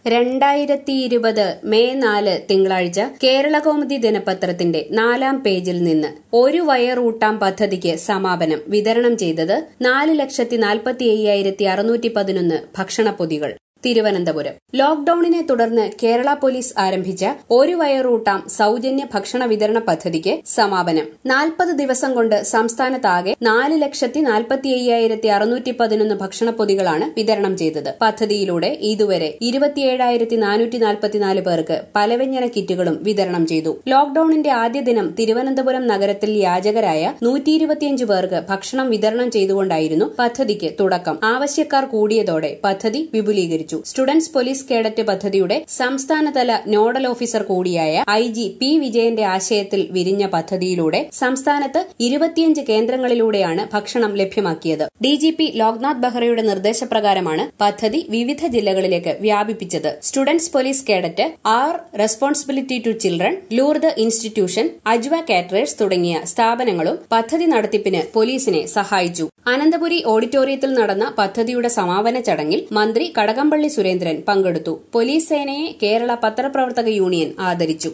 രണ്ടായിരത്തി ഇരുപത് മെയ് നാല് തിങ്കളാഴ്ച കേരളകൗമുദി ദിനപത്രത്തിന്റെ നാലാം പേജിൽ നിന്ന് ഒരു വയറൂട്ടാം പദ്ധതിക്ക് സമാപനം വിതരണം ചെയ്തത് നാല് ലക്ഷത്തി നാൽപ്പത്തി അയ്യായിരത്തി അറുന്നൂറ്റി പതിനൊന്ന് ഭക്ഷണപ്പൊതികൾ തിരുവനന്തപുരം ലോക്ഡൌണിനെ തുടർന്ന് കേരള പോലീസ് ആരംഭിച്ച ഒരു വയറൂട്ടാം സൌജന്യ ഭക്ഷണ വിതരണ പദ്ധതിക്ക് സമാപനം നാൽപ്പത് ദിവസം കൊണ്ട് സംസ്ഥാനത്താകെ നാല് ലക്ഷത്തി നാൽപ്പത്തി അയ്യായിരത്തി അറുന്നൂറ്റി പതിനൊന്ന് ഭക്ഷണപ്പൊതികളാണ് വിതരണം ചെയ്തത് പദ്ധതിയിലൂടെ ഇതുവരെ ഇരുപത്തിയേഴായിരത്തി നാനൂറ്റി നാൽപ്പത്തിനാല് പേർക്ക് പലവ്യഞ്ജന കിറ്റുകളും വിതരണം ചെയ്തു ലോക്ഡൌണിന്റെ ആദ്യ ദിനം തിരുവനന്തപുരം നഗരത്തിൽ യാചകരായ നൂറ്റി ഇരുപത്തിയഞ്ച് പേർക്ക് ഭക്ഷണം വിതരണം ചെയ്തുകൊണ്ടായിരുന്നു പദ്ധതിക്ക് തുടക്കം ആവശ്യക്കാർ കൂടിയതോടെ പദ്ധതി വിപുലീകരിച്ചു സ്റ്റുഡൻസ് പോലീസ് കേഡറ്റ് പദ്ധതിയുടെ സംസ്ഥാനതല നോഡൽ ഓഫീസർ കൂടിയായ ഐ ജി പി വിജയന്റെ ആശയത്തിൽ വിരിഞ്ഞ പദ്ധതിയിലൂടെ സംസ്ഥാനത്ത് ഇരുപത്തിയഞ്ച് കേന്ദ്രങ്ങളിലൂടെയാണ് ഭക്ഷണം ലഭ്യമാക്കിയത് ഡിജിപി ലോക്നാഥ് ബെഹ്റയുടെ നിർദ്ദേശപ്രകാരമാണ് പദ്ധതി വിവിധ ജില്ലകളിലേക്ക് വ്യാപിപ്പിച്ചത് students police cadet are responsibility to children Lourdes institution Ajwa caterers തുടങ്ങിയ സ്ഥാപനങ്ങളും പദ്ധതി നടത്തിപ്പിന് പോലീസിനെ സഹായിച്ചു അനന്തപുരി ഓഡിറ്റോറിയത്തിൽ നടന്ന പദ്ധതിയുടെ സമാപന ചടങ്ങിൽ മന്ത്രി കടകംപള്ളി സുരേന്ദ്രൻ പങ്കെടുത്തു പോലീസ് സേനയെ കേരള പത്രപ്രവർത്തക യൂണിയൻ ആദരിച്ചു